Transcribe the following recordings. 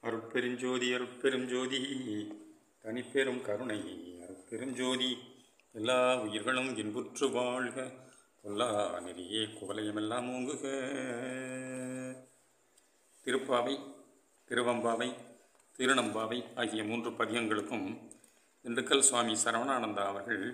அருட்பெருஞ்சோதி அருட்பெருஞ்சோதி தனிப்பெரும் கருணை அருட்பெருஞ்சோதி எல்லா உயிர்களும் இன்புற்று வாழ்க கொல்லா நெறியே குவலயமெல்லாம் ஓங்குக திருப்பாவை திருவம்பாவை திருநம்பாவை ஆகிய மூன்று பதியங்களுக்கும் திண்டுக்கல் சுவாமி சரவணானந்தா அவர்கள்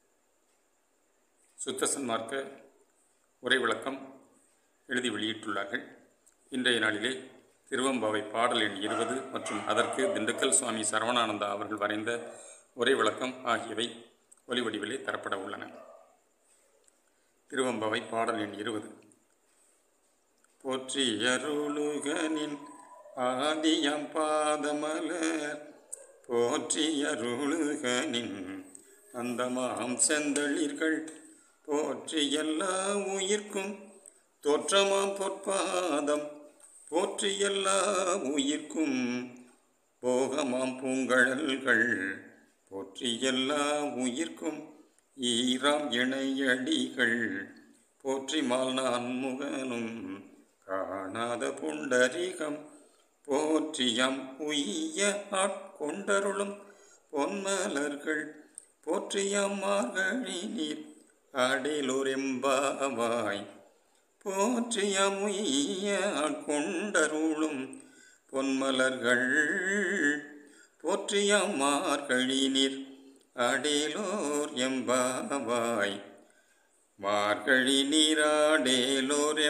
சுத்த சன்மார்க்க உரை விளக்கம் எழுதி வெளியிட்டுள்ளார்கள் இன்றைய நாளிலே திருவம்பாவை பாடல் எண் இருபது மற்றும் அதற்கு திண்டுக்கல் சுவாமி சரவணானந்தா அவர்கள் வரைந்த உரை விளக்கம் ஆகியவை ஒலி வடிவிலே தரப்பட உள்ளன திருவம்பாவை பாடல் எண் இருபது போற்றி அருளுகனின் ஆதியம் பாதமலர் போற்றி அருளுகனின் அந்தமாம் செந்தளிர்கள் போற்றி எல்லா உயிர்க்கும் தோற்றமாம் பொற்பாதம் போற்றி எல்லா உயிர்க்கும் போகமாம் பூங்கழல்கள் போற்றி எல்லா உயிர்க்கும் ஈராம் இணையடிகள் போற்றி மால் நான் முகனும் காணாத புண்டரிகம் போற்றியம் உய்ய ஆட்கொண்டருளும் பொன்மலர்கள் போற்றியம் மார்கழி நீர் அடிலுரெம்பாவாய் போற்றியம் உய்ய ஆட்கொண்டருளும் பொன்மலர்கள் போற்றியம் மார்கழி நீர் அடேலோர் எம்பாவாய் மார்கழி நீராடேலோர்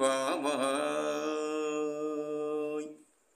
எம்பாவாய்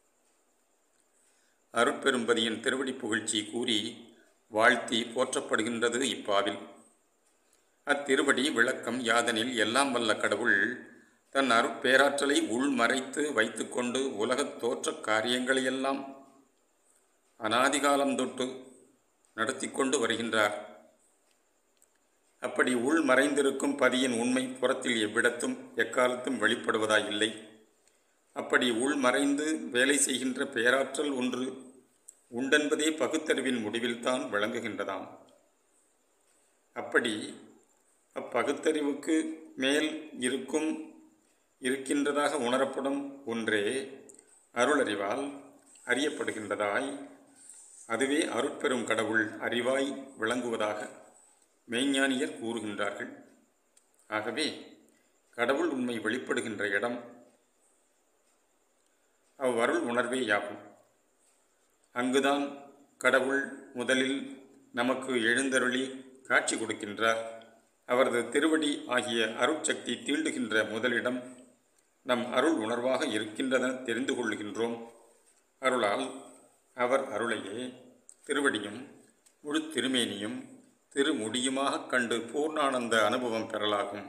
அருட்பெரும்பதியின் திருவடி புகழ்ச்சி கூறி வாழ்த்தி போற்றப்படுகின்றது இப்பாவில் அத்திருவடி விளக்கம் யாதனில் எல்லாம் வல்ல கடவுள் தன் அருட்பேராற்றலை உள்மறைத்து வைத்துக்கொண்டு உலகத் தோற்றக் காரியங்களையெல்லாம் அனாதிகாலம் தொட்டு நடத்தி கொண்டு வருகின்றார் அப்படி உள் மறைந்திருக்கும் பதியின் உண்மை புறத்தில் எவ்விடத்தும் எக்காலத்தும் வெளிப்படுவதாய் இல்லை அப்படி உள் மறைந்து வேலை செய்கின்ற பேராற்றல் ஒன்று உண்டென்பதே பகுத்தறிவின் முடிவில்தான் விளங்குகின்றதாம் அப்படி அப்பகுத்தறிவுக்கு மேல் இருக்கும் இருக்கின்றதாக உணரப்படும் ஒன்றே அருளறிவால் அறியப்படுகின்றதாய் அதுவே அருட்பெரும் கடவுள் அறிவாய் விளங்குவதாக மெய்ஞானியர் கூறுகின்றார்கள் ஆகவே கடவுள் உண்மை வெளிப்படுகின்ற இடம் அவ்வருள் உணர்வே யாகும் அங்குதான் கடவுள் முதலில் நமக்கு எழுந்தருளி காட்சி கொடுக்கின்றார் அவரது திருவடி ஆகிய அருட்சக்தி தீண்டுகின்ற முதலிடம் நம் அருள் உணர்வாக இருக்கின்றதென தெரிந்து கொள்கின்றோம் அருளால் அவர் அருளையே திருவடியும் முழு திருமேனியும் திருமுடியுமாக கண்டு பூர்ணானந்த அனுபவம் பெறலாகும்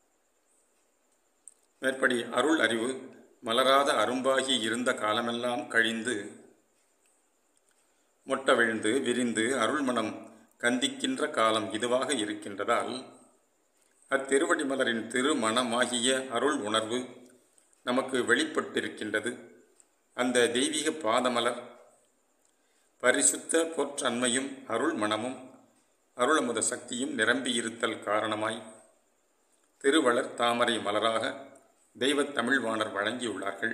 மேற்படி அருள் அறிவு மலராத அரும்பாகி இருந்த காலமெல்லாம் கழிந்து மொட்டவிழ்ந்து விரிந்து அருள்மணம் கந்திக்கின்ற காலம் இதுவாக இருக்கின்றதால் அத்திருவடி மலரின் திருமணமாகிய அருள் உணர்வு நமக்கு வெளிப்பட்டிருக்கின்றது அந்த தெய்வீக பாதமலர் பரிசுத்த பொற்றன்மையும் அருள் மனமும் அருளமுத சக்தியும் நிரம்பியிருத்தல் காரணமாய் திருவளர் தாமரை மலராக தெய்வத் தமிழ்வாணர் வழங்கியுள்ளார்கள்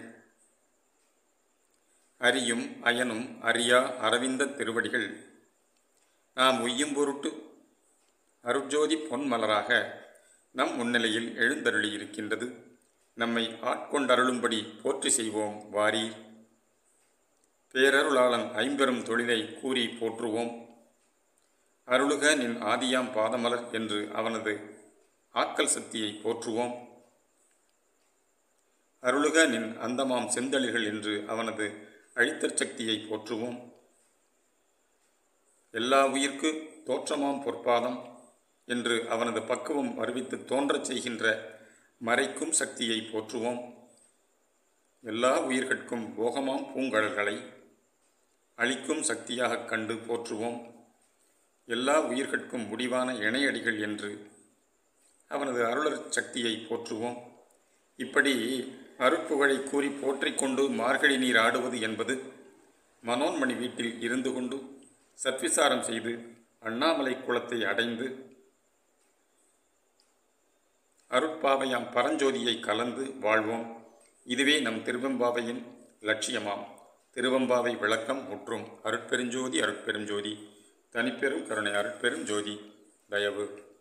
அரியும் அயனும் அறியா அரவிந்த திருவடிகள் நாம் உய்யும் பொருட்டு அருட்ஜோதி பொன்மலராக நம் முன்னிலையில் எழுந்தருளி இருக்கின்றது நம்மை ஆட்கொண்டருளும்படி போற்றி செய்வோம் வாரீர் பேரருளாளன் ஐம்பெரும் தொழிலை கூறி போற்றுவோம் அருளுக நின் ஆதியாம் பாதமலர் என்று அவனது ஆக்கல் சக்தியை போற்றுவோம் அருளுக நின் அந்தமாம் செந்தளிர்கள் என்று அவனது அழித்தற் சக்தியை போற்றுவோம் எல்லா உயிர்க்கு தோற்றமாம் பொற்பாதம் என்று அவனது பக்குவம் அறிவித்து தோன்றச் செய்கின்ற மறைக்கும் சக்தியை போற்றுவோம் எல்லா உயிர்கட்கும் போகமாம் பூங்கழல்களை அழிக்கும் சக்தியாகக் கண்டு போற்றுவோம் எல்லா உயிர்கட்கும் முடிவான இணையடிகள் என்று அவனது அருளர் சக்தியை போற்றுவோம் இப்படி அருட்புகழை கூறி போற்றிக்கொண்டு மார்கழி நீர் ஆடுவது என்பது மனோன்மணி வீட்டில் இருந்து கொண்டு சத்விசாரம் செய்து அண்ணாமலை குளத்தை அடைந்து அருட்பாவையாம் பரஞ்சோதியை கலந்து வாழ்வோம் இதுவே நம் திருவெம்பாவையின் லட்சியமாம் திருவம்பாவை விளக்கம் முற்றும் அருட்பெருஞ்சோதி அருட்பெருஞ்சோதி தனிப்பெரும் கருணை அருட்பெரும் ஜோதி தயவு